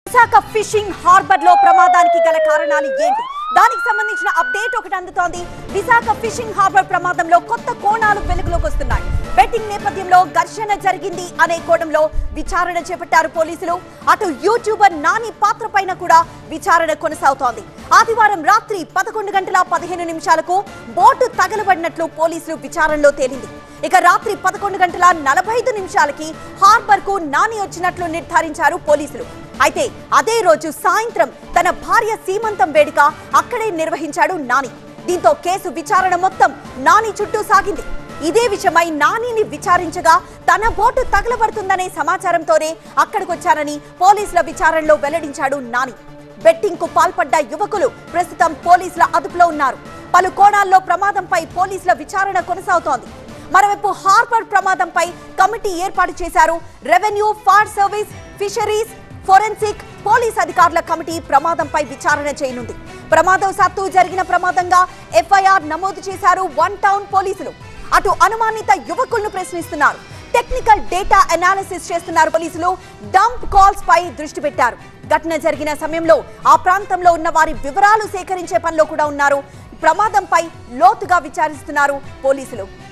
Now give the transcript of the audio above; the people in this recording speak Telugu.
విశాఖ ఫిషింగ్ హార్బర్ లో ప్రమాదానికి గల కారణాలు ఏంటి దానికి సంబంధించిన అప్డేట్ ఒకటి అందుతోంది విశాఖ ఫిషింగ్ హార్బర్ ప్రమాదంలో కొత్త కోణాలు వెలుగులోకి వస్తున్నాయి బెట్టింగ్ నేపథ్యంలో ఘర్షణ జరిగింది అనే కోణంలో విచారణ చేపట్టారు పోలీసులు అటు యూట్యూబర్ నాని పాత్ర పైన కూడా విచారణ కొనసాగుతోంది ఆదివారం రాత్రి పదకొండు గంటల పదిహేను నిమిషాలకు బోటు తగలబడినట్లు పోలీసులు విచారణలో తేలింది ఇక రాత్రి పదకొండు గంటల నలభై ఐదు నిమిషాలకి హార్బర్ కు నాని వచ్చినట్లు నిర్ధారించారు పోలీసులు అయితే అదే రోజు సాయంత్రం తన భార్య సీమంతం వేడుక అక్కడే నిర్వహించాడు నాని దీంతో కేసు విచారణ మొత్తం నాని చుట్టూ సాగింది ఇదే విషయమై నానిని విచారించగా తన బోటు తగలబడుతుందనే సమాచారంతోనే అక్కడికొచ్చానని పోలీసుల విచారణలో వెల్లడించాడు నాని బెట్టింగ్ కు పాల్పడ్డ యువకులు ప్రస్తుతం పోలీసుల అదుపులో ఉన్నారు పలు కోణాల్లో ప్రమాదంపై పోలీసుల విచారణ కొనసాగుతోంది మరోవైపు హార్బర్ ప్రమాదంపై కమిటీ ఏర్పాటు చేశారు revenue fire service fisheries forensic police అధికారుల కమిటీ ప్రమాదంపై విచారణ చేయనుంది ప్రమాదవశాత్తు జరిగిన ప్రమాదంగా ఎఫ్ఐఆర్ నమోదు చేశారు వన్ టౌన్ పోలీసులు అటు అనుమానిత యువకులను ప్రశ్నిస్తున్నారు టెక్నికల్ డేటా అనాలిసిస్ చేస్తున్నారు పోలీసులు డంప్ కాల్స్ పై దృష్టి పెట్టారు ఘటన జరిగిన సమయంలో ఆ ప్రాంతంలో ఉన్న వారి వివరాలు సేకరించే పనిలో కూడా ఉన్నారు ప్రమాదంపై లోతుగా విచారిస్తున్నారు పోలీసులు